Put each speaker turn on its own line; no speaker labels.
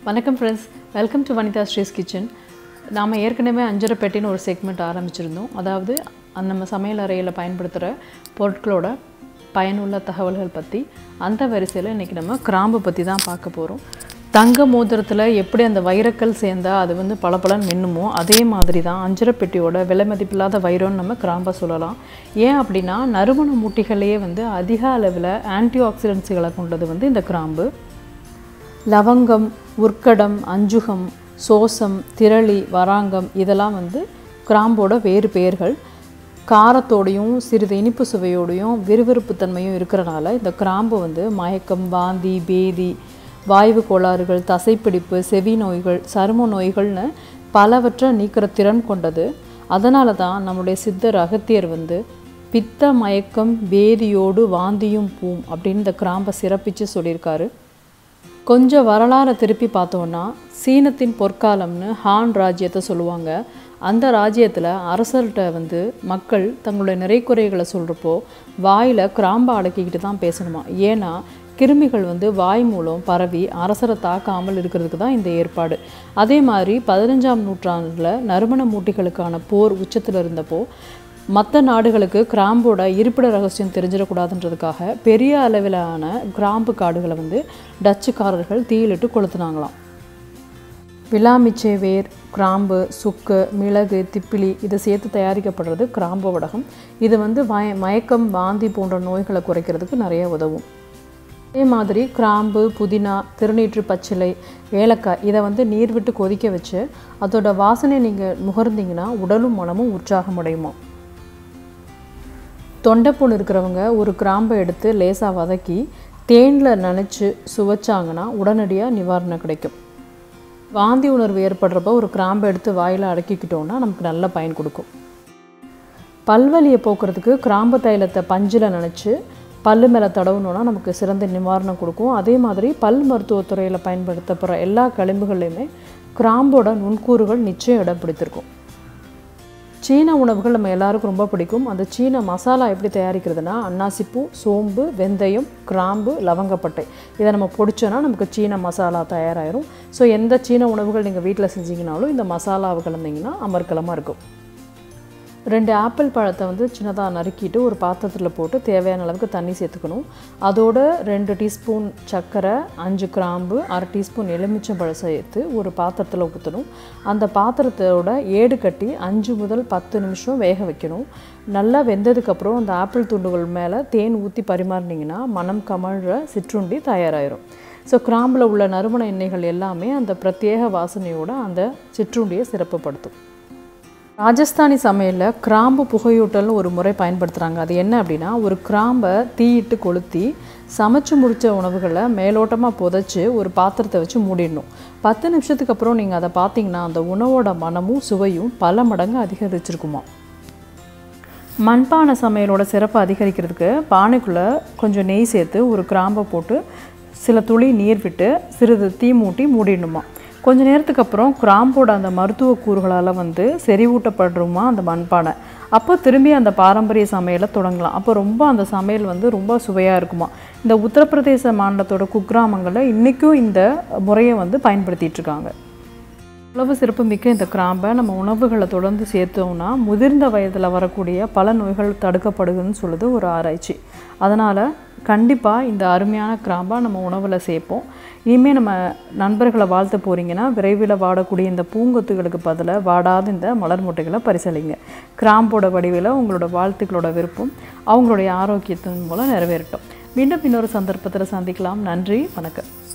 வணக்கம் friends welcome to Vanitha Sri's kitchen நாம் ஏற்கனவே அஞ்சரை பெட்டின்னு ஒரு செக்மெண்ட் ஆரம்பிச்சிருந்தோம் அதாவது அந்த நம்ம சமையல் அறையில் பயன்படுத்துகிற பொருட்களோட பயனுள்ள தகவல்கள் பற்றி அந்த வரிசையில் இன்றைக்கி நம்ம கிராம்பு பற்றி தான் பார்க்க போகிறோம் தங்க மோதிரத்தில் எப்படி அந்த வைரக்கல் சேர்ந்தால் அது வந்து பளபளன்னு மின்னுமோ அதே மாதிரி தான் அஞ்சரை பெட்டியோட விலை மதிப்பில்லாத வைரம்னு நம்ம கிராம்பை சொல்லலாம் ஏன் அப்படின்னா நறுமண மூட்டிகளையே வந்து அதிக அளவில் ஆன்டி ஆக்சிடென்ட்ஸுகளை கொண்டது வந்து இந்த கிராம்பு லவங்கம் உர்க்கடம் அஞ்சுகம் சோசம் திரளி வராங்கம் இதெல்லாம் வந்து கிராம்போட வேறு பெயர்கள் காரத்தோடையும் சிறிது இனிப்பு சுவையோடையும் விறுவிறுப்புத்தன்மையும் இருக்கிறனால இந்த கிராம்பு வந்து மயக்கம் வாந்தி பேதி வாய்வு கோளாறுகள் தசைப்பிடிப்பு செவி நோய்கள் சரும நோய்கள்னு பலவற்றை நீக்கிற திறன் கொண்டது அதனால தான் நம்முடைய சித்தர் அகத்தியர் வந்து பித்த மயக்கம் பேதியோடு வாந்தியும் பூம் அப்படின்னு இந்த கிராம்பை சிறப்பித்து சொல்லியிருக்காரு கொஞ்சம் வரலாறை திருப்பி பார்த்தோன்னா சீனத்தின் பொற்காலம்னு ஹான் ராஜ்யத்தை சொல்லுவாங்க அந்த ராஜ்யத்தில் அரசர்கிட்ட வந்து மக்கள் தங்களுடைய நிறைக்குறைகளை சொல்கிறப்போ வாயில் கிராம்பை அடக்கிக்கிட்டு தான் பேசணுமா ஏன்னா கிருமிகள் வந்து வாய் மூலம் பரவி அரசரை தாக்காமல் இருக்கிறதுக்கு தான் இந்த ஏற்பாடு அதே மாதிரி பதினஞ்சாம் நூற்றாண்டில் நறுமண மூட்டிகளுக்கான போர் உச்சத்தில் இருந்தப்போ மற்ற நாடுகளுக்கு கிராம்போட இருப்பிட ரகசியம் தெரிஞ்சிடக்கூடாதுன்றதுக்காக பெரிய அளவிலான கிராம்பு காடுகளை வந்து டச்சுக்காரர்கள் தீயிலிட்டு கொளுத்துனாங்களாம் விலாமிச்சை வேர் கிராம்பு சுக்கு மிளகு திப்பிலி இதை சேர்த்து தயாரிக்கப்படுறது கிராம்பு வடகம் இது வந்து மய மயக்கம் வாந்தி போன்ற நோய்களை குறைக்கிறதுக்கு நிறைய உதவும் அதே மாதிரி கிராம்பு புதினா திருநீற்று பச்சிலை ஏலக்காய் இதை வந்து நீர் விட்டு கொதிக்க வச்சு அதோட வாசனை நீங்கள் முகர்ந்தீங்கன்னா உடலும் மனமும் உற்சாகமடையுமா தொண்டைப்புண் இருக்கிறவங்க ஒரு கிராம்பை எடுத்து லேசாக வதக்கி தேனில் நனைச்சி சுவைச்சாங்கன்னா உடனடியாக நிவாரணம் கிடைக்கும் வாந்தி உணர்வு ஏற்படுறப்போ ஒரு கிராம்பை எடுத்து வாயில் அடக்கிக்கிட்டோன்னா நமக்கு நல்ல பயன் கொடுக்கும் பல்வலியை போக்குறதுக்கு கிராம்பு தைலத்தை பஞ்சில் நினச்சி பல்லு மேலே தடவுனோன்னா நமக்கு சிறந்த நிவாரணம் கொடுக்கும் அதே மாதிரி பல் மருத்துவத்துறையில் பயன்படுத்தப்படுற எல்லா களிம்புகள்லையுமே கிராம்போட நுண்கூறுகள் நிச்சயம் இடம் பிடித்திருக்கும் சீன உணவுகள் நம்ம எல்லாருக்கும் ரொம்ப பிடிக்கும் அந்த சீன மசாலா எப்படி தயாரிக்கிறதுனா அன்னாசிப்பூ சோம்பு வெந்தயம் கிராம்பு லவங்கப்பட்டை இதை நம்ம பொடிச்சோன்னா நமக்கு சீன மசாலா தயாராகிரும் ஸோ எந்த சீன உணவுகள் நீங்கள் வீட்டில் செஞ்சீங்கனாலும் இந்த மசாலாவை கலந்தீங்கன்னா அமர்க்கலமாக இருக்கும் ரெண்டு ஆப்பிள் பழத்தை வந்து சின்னதாக நறுக்கிட்டு ஒரு பாத்திரத்தில் போட்டு தேவையான அளவுக்கு தண்ணி சேர்த்துக்கணும் அதோட ரெண்டு டீஸ்பூன் சர்க்கரை அஞ்சு கிராம்பு அரை டீஸ்பூன் எலுமிச்சம்பழம் சேர்த்து ஒரு பாத்திரத்தில் ஊற்றணும் அந்த பாத்திரத்தோட ஏடு கட்டி அஞ்சு முதல் பத்து நிமிஷம் வேக வைக்கணும் நல்லா வெந்ததுக்கப்புறம் அந்த ஆப்பிள் துண்டுகள் மேலே தேன் ஊற்றி பரிமாறினீங்கன்னா மனம் கமழ்கிற சிற்றுண்டி தயாராகிரும் ஸோ கிராம்பில் உள்ள நறுமண எண்ணெய்கள் எல்லாமே அந்த பிரத்யேக வாசனையோட அந்த சிற்றுண்டியை சிறப்புப்படுத்தும் ராஜஸ்தானி சமையலில் கிராம்பு புகையூட்டல்னு ஒரு முறை பயன்படுத்துகிறாங்க அது என்ன அப்படின்னா ஒரு கிராம்பை தீயிட்டு கொளுத்தி சமைச்சு முடித்த உணவுகளை மேலோட்டமாக புதைச்சி ஒரு பாத்திரத்தை வச்சு மூடிடணும் பத்து நிமிஷத்துக்கு அப்புறம் நீங்கள் அதை பார்த்தீங்கன்னா அந்த உணவோட மனமும் சுவையும் பல மடங்கு அதிகரிச்சிருக்குமா மண்பானை சமையலோட சிறப்பை அதிகரிக்கிறதுக்கு பானைக்குள்ளே கொஞ்சம் நெய் சேர்த்து ஒரு கிராம்பை போட்டு சில துளி நீர் விட்டு சிறிது தீ மூட்டி மூடிடணுமா கொஞ்ச நேரத்துக்கு அப்புறம் கிராம்போட அந்த மருத்துவ கூறுகளால் வந்து செறிவூட்டப்படுறோமா அந்த மண்பானை அப்போ திரும்பி அந்த பாரம்பரிய சமையலை தொடங்கலாம் அப்போ ரொம்ப அந்த சமையல் வந்து ரொம்ப சுவையாக இருக்குமா இந்த உத்தரப்பிரதேச மாநிலத்தோட குக்கிராமங்களில் இன்றைக்கும் இந்த முறையை வந்து பயன்படுத்திகிட்டு இருக்காங்க உணவு சிறப்பு மிக்க இந்த கிராம்பை நம்ம உணவுகளை தொடர்ந்து சேர்த்தோம்னா முதிர்ந்த வயதில் வரக்கூடிய பல நோய்கள் தடுக்கப்படுதுன்னு சொல்லுது ஒரு ஆராய்ச்சி அதனால் கண்டிப்பாக இந்த அருமையான கிராம்பாக நம்ம உணவில் சேர்ப்போம் இனிமேல் நம்ம நண்பர்களை வாழ்த்த போகிறீங்கன்னா விரைவில் வாடக்கூடிய இந்த பூங்கொத்துகளுக்கு பதிலாக வாடாத இந்த மலர் மூட்டைகளை பரிசளிங்க கிராம்போட வடிவில் உங்களோட வாழ்த்துக்களோட விருப்பம் அவங்களுடைய ஆரோக்கியத்தின் மூலம் நிறைவேறட்டும் மீண்டும் இன்னொரு சந்தர்ப்பத்தில் சந்திக்கலாம் நன்றி வணக்கம்